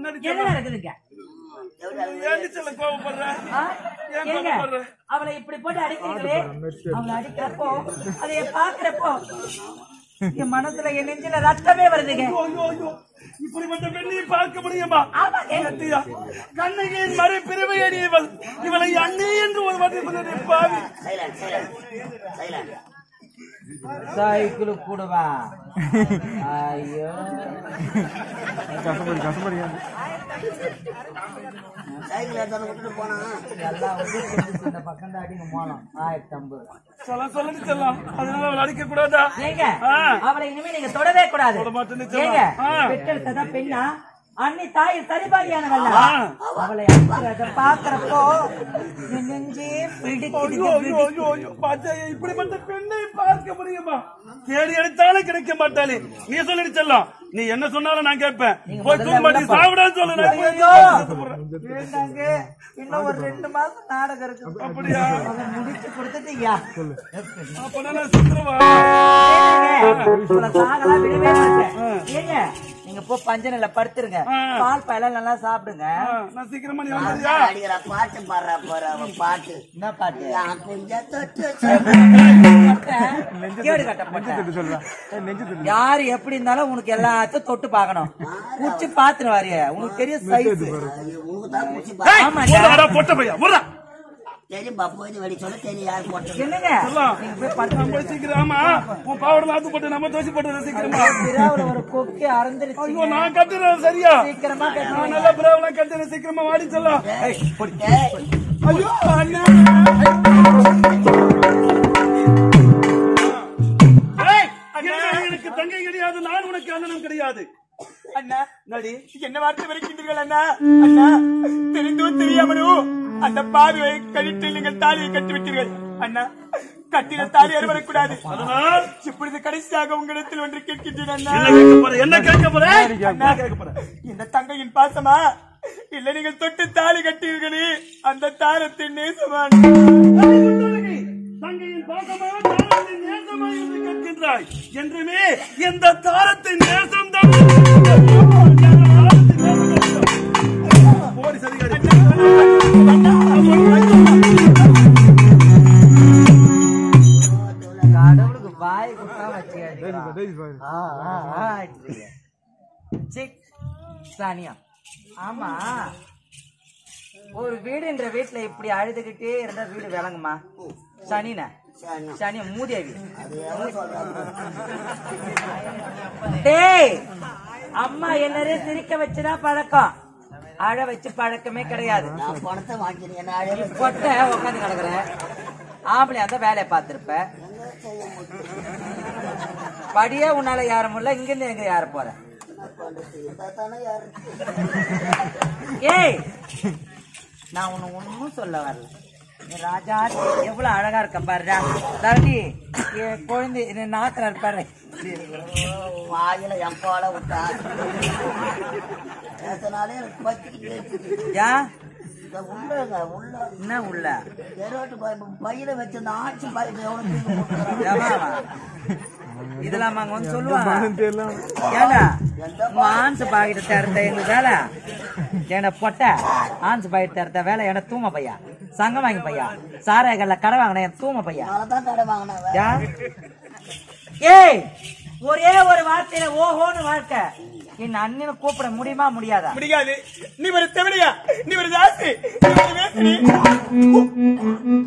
என்னடி என்ன செல்லம்? நடக்குதுங்க ஏன்டி செல்லம் கோவப்படுற ஆ? ஏன் ஏங்க, கோவப்படுற? அவளை இப்படி போட்டு அடிக்கிறீங்களே அவளை அடிக்கிறப்போ அதைய பாக்குறப்போ என் மனசுல என் நெஞ்சில ரத்தமே வருதுங்க ஐயோ, ஐயோ, ஐயோ. இப்படிப்பட்ட பெண்ணை பார்க்க முடியுமா ஆமாங்க. சத்தியா. கண்ணகியின் மறை பிறவையடி இவள் இவளை அண்ணி என்று ஒரு வார்த்தை சொன்னது பாவி சைக்கிள் கூடவா ஐயோ சைக்கிள் எடுத்தாந்து விட்டுட்டு போனா எல்லாம் வந்து தெரிஞ்சுச்சு, இந்த பக்கம் தான் அடிங்க மோளம் ஆயிரத்தி ஐம்பது சொல்ல சொல்லுங்க செல்லம் அதனால அவளை அடிக்க கூடாதா ஏங்க ஆ. அவளை இனிமே நீங்க தொடவே கூடாது தொட மாட்டேன்னு சொல்ல. ஏங்க ஆ. பெற்றெடுத்ததா பெண்ணா அன்னி தாய் சரிபாதியானவல்ல ஆ. அவளை அடிக்கிறத பாக்குறப்போ என் நெஞ்சே ஐயோ, பிடிக்குது ஐயோ, ஐயோ, ஐயோ. பாத்தியா, இப்படிப்பட்ட பெண்ணை பார்க்க முடியுமா தேடி அடித்தாலும் கிடைக்க மாட்டாளே நீ சொல்லிடு செல்லம் நீ என்ன சொன்னாலும் நான் கேட்பேன் நீங்க போய் முதல்ல தூங்காட்டி உள்ள போ. சாப்பிடான்னு சொல்லு நான் போய் ஐயோ. சாப்பிடுறேன். வேண்டாங்க இன்னும் ஒரு ரெண்டு மாசம் நாடகம் இருக்கு அப்படியா அதை முடிச்சு கொடுத்துட்டீங்க அப்ப நான் சுத்துறவா உங்களை சாகலாம் விடவே மாட்டேன் ஏங்க நீங்க போ பஞ்சனில படுத்துருங்க ஆ. பால் பழம் நல்லா சாப்பிடுங்க நான் சீக்கிரமா நீ வந்துறியா அடிக்கிற பாட்டு பாடுற போற அவன் பாட்டு என்ன பாட்டு நான் கொஞ்சம் தொட்டு கேடு கட்டப்பட்ட யாரு எப்படி இருந்தாலும் உனக்கு எல்லாத்தையும் தொட்டு பார்க்கணும் குச்சி பாத்துன்னு வாரிய உனக்கு தெரிய சைஸ் உனக்கு தான் குச்சி ஏய், ஆமாண்டா. போடா, பொட்ட பையா போடா தெரியும் பாப்பு இது வெடி சொல்ல தெரியும் யார் போட்டது என்னங்க செல்லம், நீங்க போய் நான் படுத்து போய் சீக்கிரம் ஆமா உன் பாவட நாத்து போட்டு நம்ம தோசி போட்டு சீக்கிரமா விராவுல ஒரு கொக்கி அறந்துருச்சு ஐயோ நான் கட்டுறேன் சரியா சீக்கிரமா நான் கட்டணும் நல்லா பிரபலம் கட்டுறேன் சீக்கிரமா வாடி செல்லம் ஏய், ஐயோ அண்ணா ஏய், என்ன எனக்கு தங்கை கிடையாது நான் உனக்கு அண்ணனும் கிடையாது அண்ணா நடி என்ன வார்த்தை வரைக்கின்றீர்கள் அண்ணா அண்ணா தெரிந்தோ தெரியாமலோ அந்த பாவியை கழித்து நீங்கள் தாலியை கட்டிவிட்டீர்கள் அண்ணா கட்டின தாலி அறுவரக்கூடாது அதனால் இப்பொழுது கடைசியாக உங்களிடத்தில் ஒன்று கேட்கின்றேன் அண்ணா என்ன கேட்க போற என்ன கேட்க போற அண்ணா கேட்க போறேன். இந்த தங்கையின் பாசமா இல்ல நீங்கள் தொட்டு தாலி கட்டீர்களே அந்த தாரத்தின் நேசமா தங்கையின் பாசமா தாரத்தின் நேசமா என்று கேட்கின்றாய் என்றுமே எந்த தாரத்தின் நேசம் தான் போடி சரிகாரி கடவுளுக்கு வாய் கொடுத்தா வச்சு சானியா ஆமா ஒரு வீடுன்ற வீட்டுல இப்படி அழுதுகிட்டே இருந்தா வீடு விளங்குமா சனின சனியா மூதேவி டேய் அம்மா எல்லாரையும் சிரிக்க வச்சுதான் பழக்கம் அழ வச்சு பழக்கமே கிடையாது நான் பணத்தை வாங்கிக்கிறேன் என்ன அழகு கொட்டை உட்காந்து கிடக்குற ஆம்பளை அந்த வேலையை பார்த்திருப்ப படியே உன்னால யார முடியல இங்க இருந்து எங்க யார போற தானே யாரு ஏய் நான் உன்னை ஒண்ணும் சொல்ல வரல நீ ராஜா எவ்வளவு அழகா இருக்க பாருடா தரடி என் குழந்தை என் நாத்துல இருப்பாரு வாயில என் போல விட்டா பேசினாலே எனக்கு பத்திக்கிட்டு யா இந்த உள்ளங்க உள்ள என்ன உள்ள எரோட்டு பையில வச்சு இந்த ஆட்சி பயில எவ்வளவு தூக்கி போட்டுக்கிறான். எவன் அவன்? இதெல்லாம் அங்க வந்து சொல்லுவாங்க ஏண்டா உங்க ஆன்ஸ் பாக்கிட்ட தரத்த எங்க வேலை என்ன பொட்ட ஆன்ஸ் பாக்கிட்ட தரத்த வேலை என்ன தூம பையா சங்கம் வாங்கி பையா சாராயங்கள்ல கடை வாங்கின என் தூம பையா அதனாலதான் கடை வாங்கினேன் யா? ஏய் ஒரே ஒரு வார்த்தையில ஓஹோன்னு வாழ்க்கை என் அண்ணனை கூப்பிட முடியுமா முடியாதா முடியாது நீ ஒரு தெவடியா நீ ஒரு ஜாஸ்தி நீ ஒரு வேசினி